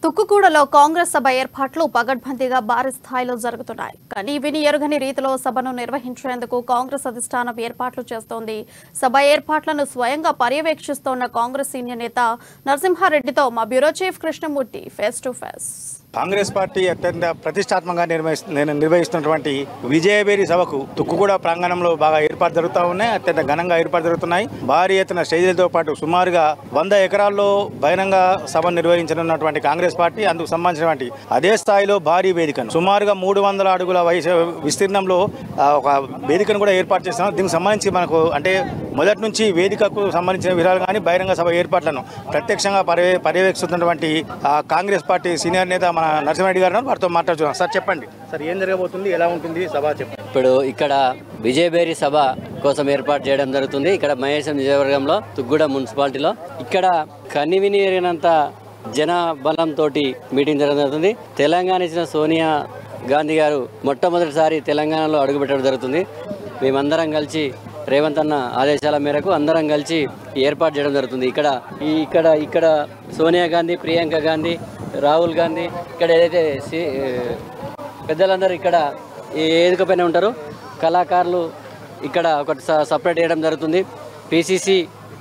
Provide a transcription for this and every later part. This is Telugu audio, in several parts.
తుక్కుగూడలో కాంగ్రెస్ సభ ఏర్పాట్లు పగడ్బందీగా భారీ స్థాయిలో జరుగుతున్నాయి కానీ విని ఎరుగని రీతిలో సభను నిర్వహించేందుకు కాంగ్రెస్ అధిష్టానం ఏర్పాట్లు చేస్తోంది సభ ఏర్పాట్లను స్వయంగా పర్యవేక్షిస్తోన్న కాంగ్రెస్ సీనియర్ నేత నరసింహారెడ్డితో మా bureau chief Krishnamurthy face to face Congress party అత్యంత ప్రతిష్టాత్మకంగా నిర్వహిస్తు నేను నిర్వహిస్తున్నటువంటి విజయబేరి సభకు తుక్కుగూడ ప్రాంగణంలో బాగా ఏర్పాటు జరుగుతూ ఉన్నాయి అత్యంత ఘనంగా ఏర్పాటు జరుగుతున్నాయి భారీ ఎత్తున స్టేజీలతో పాటు సుమారుగా వంద ఎకరాల్లో బహిరంగ సభ నిర్వహించనున్నటువంటి కాంగ్రెస్ పార్టీ అందుకు సంబంధించినటువంటి అదే స్థాయిలో భారీ వేదికను సుమారుగా మూడు వందల అడుగుల వయసు విస్తీర్ణంలో ఆ, ఒక వేదికను కూడా ఏర్పాటు చేస్తున్నాం దీనికి సంబంధించి మనకు అంటే మొదటి నుంచి వేదికకు సంబంధించిన వివరాలు కానీ బహిరంగ సభ ఏర్పాట్లను ప్రత్యక్షంగా పర్య పర్యవేక్షిస్తున్నటువంటి ఆ, కాంగ్రెస్ పార్టీ సీనియర్ నేత మన నరసింహారెడ్డి గారు ఉన్నారు. వారితో మాట్లాడుతున్నాం సార్ చెప్పండి సార్ ఏం జరగబోతుంది ఎలా ఉంటుంది సభ చెప్పండి ఇప్పుడు ఇక్కడ విజయబేరి సభ కోసం ఏర్పాటు చేయడం జరుగుతుంది ఇక్కడ మహేశం నియోజకవర్గంలో తుగ్గూడ మున్సిపాలిటీలో ఇక్కడ కనివిని ఎరిగినంత జన బలంతో మీటింగ్ జరగడం జరుగుతుంది తెలంగాణ ఇచ్చిన సోనియా గాంధీ గారు మొట్టమొదటిసారి తెలంగాణలో అడుగుపెట్టడం జరుగుతుంది మేమందరం కలిసి రేవంత్ అన్న ఆదేశాల మేరకు అందరం కలిసి ఏర్పాటు చేయడం జరుగుతుంది ఇక్కడ ఈ ఇక్కడ ఇక్కడ సోనియా గాంధీ ప్రియాంక గాంధీ రాహుల్ గాంధీ ఇక్కడ ఏదైతే సి- పెద్దలందరూ ఇక్కడ ఈ వేదిక పైన ఉంటారు కళాకారులు ఇక్కడ ఒకటి స- సపరేట్ చేయడం జరుగుతుంది పిసిసి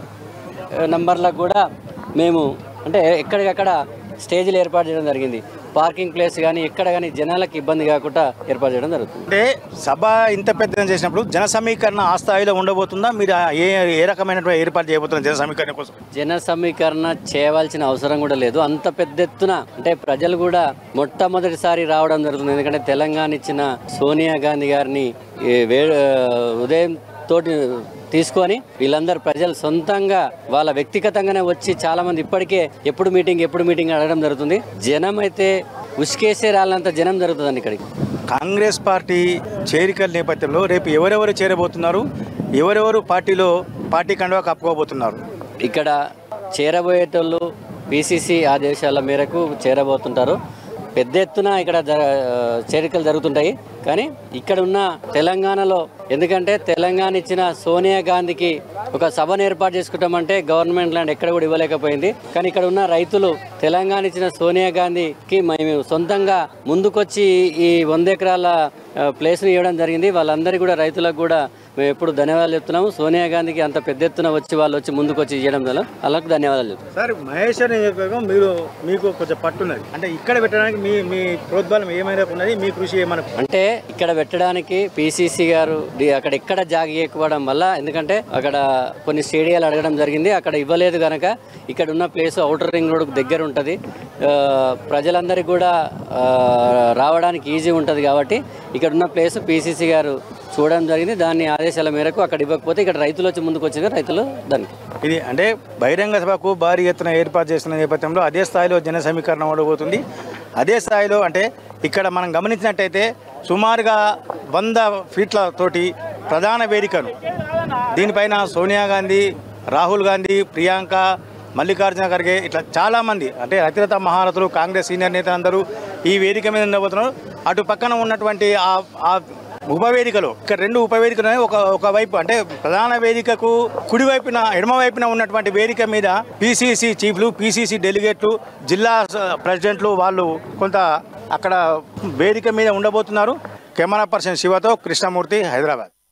నంబర్లకు కూడా మేము అంటే ఎక్కడికక్కడ స్టేజీలు ఏర్పాటు చేయడం జరిగింది పార్కింగ్ ప్లేస్ కానీ ఎక్కడ కానీ జనాలకు ఇబ్బంది కాకుండా ఏర్పాటు చేయడం జరుగుతుంది అంటే సభ ఇంత పెద్దగా చేసినప్పుడు జన సమీకరణ ఆ స్థాయిలో ఉండబోతుందా మీరు ఆ ఏ ఏ రకమైనటువంటి ఏర్పాటు చేయబోతున్నారు జన సమీకరణ కోసం జన సమీకరణ చేయవలసిన అవసరం కూడా లేదు అంత పెద్ద ఎత్తున అంటే ప్రజలు కూడా మొట్టమొదటిసారి రావడం జరుగుతుంది ఎందుకంటే తెలంగాణ ఇచ్చిన సోనియా గాంధీ గారిని ఈ వే ఉదయం తోటి తీసుకొని వీళ్ళందరూ ప్రజలు సొంతంగా వాళ్ళ వ్యక్తిగతంగానే వచ్చి చాలా మంది ఇప్పటికే ఎప్పుడు మీటింగ్ ఎప్పుడు మీటింగ్ అడగడం జరుగుతుంది జనం అయితే ఉసుకేసే రాళ్ళంత జనం జరుగుతుందండి ఇక్కడికి కాంగ్రెస్ పార్టీ చేరికల నేపథ్యంలో రేపు ఎవరెవరు చేరబోతున్నారు ఎవరెవరు పార్టీలో పార్టీ కండువా కప్పుకోబోతున్నారు ఇక్కడ చేరబోయేటోళ్ళు పిసిసి ఆదేశాల మేరకు చేరబోతుంటారు పెద్ద ఎత్తున ఇక్కడ జర చేరికలు జరుగుతుంటాయి కానీ ఇక్కడ ఉన్న తెలంగాణలో ఎందుకంటే తెలంగాణ ఇచ్చిన సోనియా గాంధీకి ఒక సభను ఏర్పాటు చేసుకుంటామంటే గవర్నమెంట్ ల్యాండ్ ఎక్కడ కూడా ఇవ్వలేకపోయింది కానీ ఇక్కడ ఉన్న రైతులు తెలంగాణ ఇచ్చిన సోనియా గాంధీకి మేము సొంతంగా ముందుకొచ్చి ఈ వంద ఎకరాల ఆ, ప్లేస్ని ఇవ్వడం జరిగింది వాళ్ళందరికీ కూడా రైతులకు కూడా మేము ఎప్పుడు ధన్యవాదాలు చెప్తున్నాము సోనియా గాంధీకి అంత పెద్ద ఎత్తున వచ్చి వాళ్ళు వచ్చి ముందుకు వచ్చి ఇవ్వడం వల్ల వాళ్ళకు ధన్యవాదాలు చెప్తున్నాం సార్ మహేశ్వర్ నియోజకవర్గం మీరు మీకు కొంచెం పట్టున్నది అంటే ఇక్కడ పెట్టడానికి మీ మీ ప్రోద్బలం ఏమైనా ఉన్నది మీ కృషి ఏమైనా అంటే ఇక్కడ పెట్టడానికి పిసిసి గారు డి- అక్కడ ఎక్కడ జాగ ఇవ్వకపోవడం వల్ల ఎందుకంటే అక్కడ కొన్ని స్టేడియాలు అడగడం జరిగింది అక్కడ ఇవ్వలేదు కనుక ఇక్కడ ఉన్న ప్లేస్ అవుటర్ రింగ్ రోడ్ దగ్గర ఉంటుంది ఆ, ప్రజలందరికీ కూడా ఆ, రావడానికి ఈజీ ఉంటుంది కాబట్టి ఇక్కడ ఉన్న ప్లేస్ పిసిసి గారు చూడడం జరిగింది దాని ఆదేశాల మేరకు అక్కడ ఇవ్వకపోతే ఇక్కడ రైతులు వచ్చి ముందుకు వచ్చిన రైతులు దానికి ఇది అంటే బహిరంగ సభకు భారీ ఎత్తున ఏర్పాటు చేస్తున్న నేపథ్యంలో అదే స్థాయిలో జన సమీకరణ ఉండబోతుంది అదే స్థాయిలో అంటే ఇక్కడ మనం గమనించినట్టయితే సుమారుగా వంద ఫీట్ల తోటి ప్రధాన వేదికను దీనిపైన సోనియా గాంధీ రాహుల్ గాంధీ ప్రియాంక మల్లికార్జున ఖర్గే ఇట్లా చాలామంది అంటే అతిరత మహారథులు కాంగ్రెస్ సీనియర్ నేతలు అందరూ ఈ వేదిక మీద ఉండబోతున్నారు అటు పక్కన ఉన్నటువంటి ఆ ఆ ఉపవేదికలో ఇక్కడ రెండు ఉపవేదికలు ఉన్నాయి. ఒక ఒక వైపు అంటే ప్రధాన వేదికకు కుడి వైపున ఎడమ వైపున ఉన్నటువంటి వేదిక మీద పిసిసి చీఫ్లు పిసిసి డెలిగేట్లు జిల్లా స- ప్రెసిడెంట్లు వాళ్ళు కొంత అక్కడ వేదిక మీద ఉండబోతున్నారు కెమెరా పర్సన్ శివతో కృష్ణమూర్తి హైదరాబాద్